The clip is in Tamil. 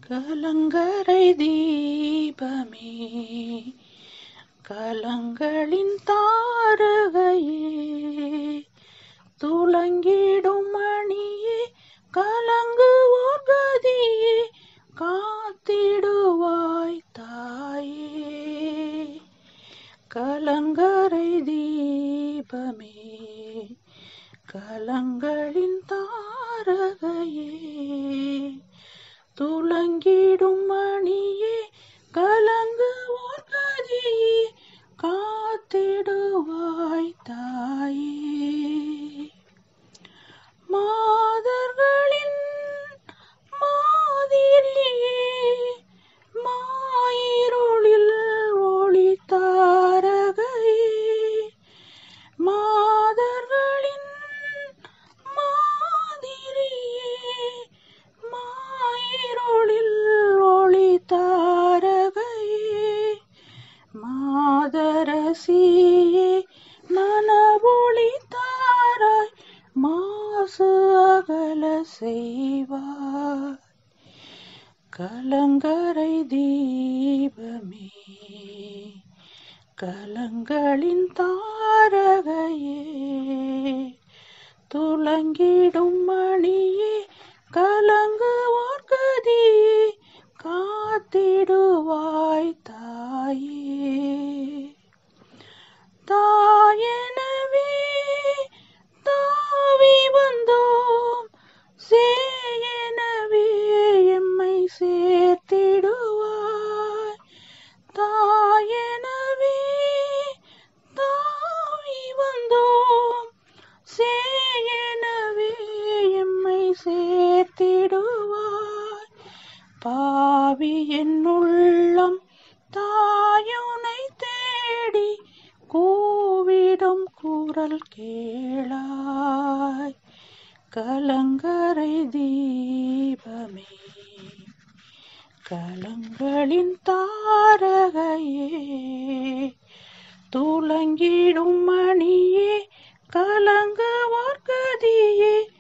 கலங்கரை தீபமே கலங்களின் தாரகையே துளங்கிடும் மணியே கலங்குவோர் கதியே காத்திடுவாய் தாயே கலங்கரை தீபமே கலங்களின் தாரகையே துளங்கிடும் மணியே கலங்குவோர் கதியே காத்திடுவாய் தாயே மாதர்களின் மாதிரியே மாயிருளில் ஒளி தாரகையே மாதர்களின் மாதிரியே மாயிருளில் ஒளி தாரகையே மாதரசியே மனவொளி தாராய் மாசு அகல செய்வாய் கலங்கரை தீபமே கலங்களின் தாரகையே துளங்கிடும் மணியே கலங்குவோர் கதியே காத்திடுவாய் தாயே தாயெனவே தாவி வந்தோம் சேயெனவே எம்மை சேர்த்திடுவாய் தாயெனவே தாவி வந்தோம் சேயெனவே எம்மை சேர்த்திடுவாய் பாவி என் உள்ளம் தாயுனை தேடி கூவிடும் குரல் கேளாய் கலங்கரை தீபமே கலங்களின் தாரகையே துளங்கிடும் மணியே கலங்குவோர் கதியே